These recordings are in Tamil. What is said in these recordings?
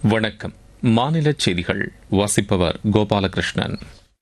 வணக்கம் மாநில செய்திகள் வாசிப்பவர் கோபாலகிருஷ்ணன்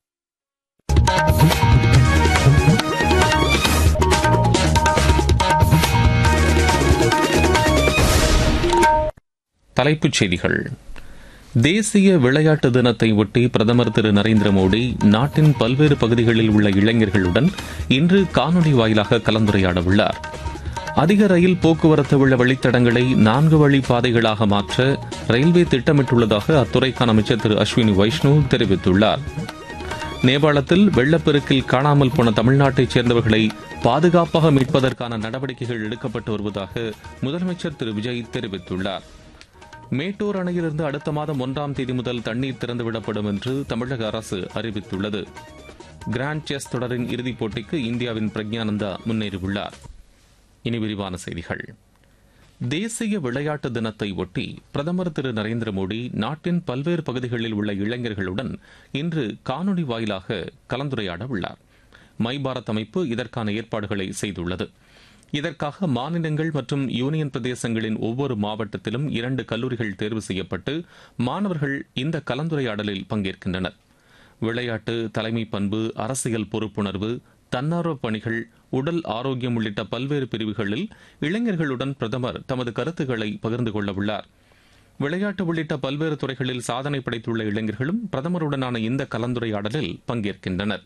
தலைப்புச் செய்திகள் தேசிய விளையாட்டு தினத்தை ஒட்டி பிரதமர் திரு நரேந்திர மோடி நாட்டின் பல்வேறு பகுதிகளில் உள்ள இளைஞர்களுடன் இன்று காணொலி வாயிலாக கலந்துரையாட உள்ளார் அதிக ரயில் போக்குவரத்து உள்ள வழித்தடங்களை நான்கு வழி பாதைகளாக மாற்ற ரயில்வே திட்டமிட்டுள்ளதாக அத்துறைக்கான அமைச்சர் திரு அஸ்வினி வைஷ்ணவ் தெரிவித்துள்ளார் நேபாளத்தில் வெள்ளப்பெருக்கில் காணாமல் போன தமிழ்நாட்டைச் சேர்ந்தவர்களை பாதுகாப்பாக மீட்பதற்கான நடவடிக்கைகள் எடுக்கப்பட்டு வருவதாக முதலமைச்சர் திரு விஜய் தெரிவித்துள்ளார் மேட்டூர் அணையிலிருந்து அடுத்த மாதம் ஒன்றாம் தேதி முதல் தண்ணீர் திறந்துவிடப்படும் என்று தமிழக அரசு அறிவித்துள்ளது கிராண்ட் செஸ் தொடரின் இறுதிப் போட்டிக்கு இந்தியாவின் பிரக்ஞானந்தா முன்னேறியுள்ளார் இனி விரிவான செய்திகள் தேசிய விளையாட்டு தினத்தை ஒட்டி பிரதமர் திரு நரேந்திர மோடி நாட்டின் பல்வேறு பகுதிகளில் உள்ள இளைஞர்களுடன் இன்று காணொலி வாயிலாக கலந்துரையாட உள்ளார் மை பாரத் அமைப்பு இதற்கான ஏற்பாடுகளை செய்துள்ளது இதற்காக மாநிலங்கள் மற்றும் யூனியன் பிரதேசங்களின் ஒவ்வொரு மாவட்டத்திலும் இரண்டு கல்லூரிகள் தேர்வு செய்யப்பட்டு மாணவர்கள் இந்த கலந்துரையாடலில் பங்கேற்கின்றனர் விளையாட்டு தலைமை பண்பு அரசியல் பொறுப்புணர்வு தன்னார்வ பணிகள் உடல் ஆரோக்கியம் உள்ளிட்ட பல்வேறு பிரிவுகளில் இளைஞர்களுடன் பிரதமர் தமது கருத்துக்களை பகிர்ந்து கொள்ள உள்ளார் விளையாட்டு உள்ளிட்ட பல்வேறு துறைகளில் சாதனை படைத்துள்ள இளைஞர்களும் பிரதமருடனான இந்த கலந்துரையாடலில் பங்கேற்கின்றனர்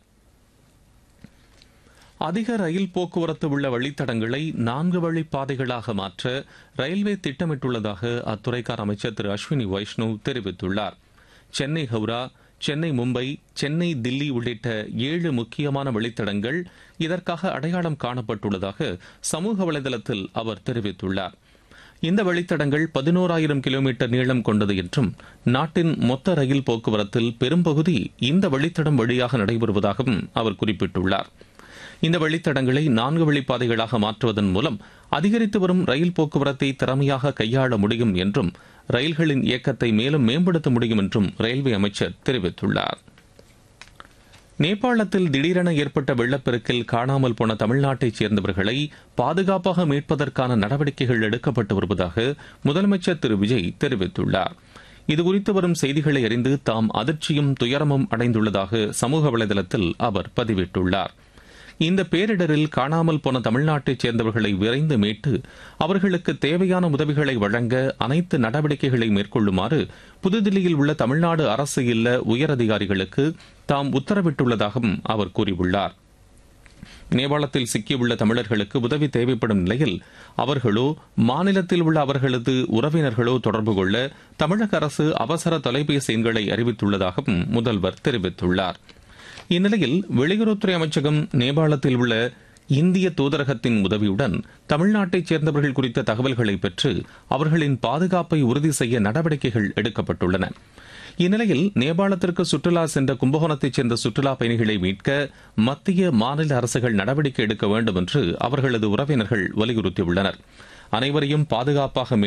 அதிக ரயில் போக்குவரத்து உள்ள வழித்தடங்களை நான்கு வழி பாதைகளாக மாற்ற ரயில்வே திட்டமிட்டுள்ளதாக அத்துறைக்கான அமைச்சர் திரு அஸ்வினி வைஷ்ணவ் தெரிவித்துள்ளார் சென்னை ஹவுரா சென்னை மும்பை சென்னை தில்லி உள்ளிட்ட ஏழு முக்கியமான வழித்தடங்கள் இதற்காக அடையாளம் காணப்பட்டுள்ளதாக சமூக வலைதளத்தில் அவர் தெரிவித்துள்ளார் இந்த வழித்தடங்கள் பதினோராயிரம் கிலோமீட்டர் நீளம் கொண்டது என்றும் நாட்டின் மொத்த ரயில் போக்குவரத்தில் பெரும்பகுதி இந்த வழித்தடம் வழியாக நடைபெறுவதாகவும் அவர் குறிப்பிட்டுள்ளார் இந்த வழித்தடங்களை நான்கு வழிப்பாதைகளாக மாற்றுவதன் மூலம் அதிகரித்து வரும் ரயில் போக்குவரத்தை திறமையாக கையாள முடியும் என்றும் ரயில்களின் இயக்கத்தை மேலும் மேம்படுத்த முடியும் என்றும் ரயில்வே அமைச்சர் தெரிவித்துள்ளார் நேபாளத்தில் திடீரென ஏற்பட்ட வெள்ளப்பெருக்கில் காணாமல் போன தமிழ்நாட்டைச் சேர்ந்தவர்களை பாதுகாப்பாக மீட்பதற்கான நடவடிக்கைகள் எடுக்கப்பட்டு வருவதாக முதலமைச்சர் திரு விஜய் தெரிவித்துள்ளார் இதுகுறித்து வரும் செய்திகளை அறிந்து தாம் அதிர்ச்சியும் துயரமும் அடைந்துள்ளதாக சமூக வலைதளத்தில் அவர் பதிவிட்டுள்ளார் இந்த பேரிடரில் காணாமல் போன தமிழ்நாட்டைச் சேர்ந்தவர்களை விரைந்து மீட்டு அவர்களுக்கு தேவையான உதவிகளை வழங்க அனைத்து நடவடிக்கைகளை மேற்கொள்ளுமாறு புதுதில்லியில் உள்ள தமிழ்நாடு அரசு இல்ல உயரதிகாரிகளுக்கு தாம் உத்தரவிட்டுள்ளதாகவும் அவர் கூறியுள்ளார் நேபாளத்தில் சிக்கியுள்ள தமிழர்களுக்கு உதவி தேவைப்படும் நிலையில் அவர்களோ மாநிலத்தில் உள்ள அவர்களது உறவினர்களோ தொடர்பு கொள்ள தமிழக அரசு அவசர தொலைபேசி எண்களை அறிவித்துள்ளதாகவும் முதல்வர் தெரிவித்துள்ளார் இந்நிலையில் வெளியுறவுத்துறை அமைச்சகம் நேபாளத்தில் உள்ள இந்திய தூதரகத்தின் உதவியுடன் தமிழ்நாட்டைச் சேர்ந்தவர்கள் குறித்த தகவல்களை பெற்று அவர்களின் பாதுகாப்பை உறுதி செய்ய நடவடிக்கைகள் எடுக்கப்பட்டுள்ளன இந்நிலையில் நேபாளத்திற்கு சுற்றுலா சென்ற கும்பகோணத்தைச் சேர்ந்த சுற்றுலா பயணிகளை மீட்க மத்திய மாநில அரசுகள் நடவடிக்கை எடுக்க வேண்டும் என்று அவர்களது உறவினர்கள் வலியுறுத்தியுள்ளனர் அனைவரையும் பாதுகாப்பாக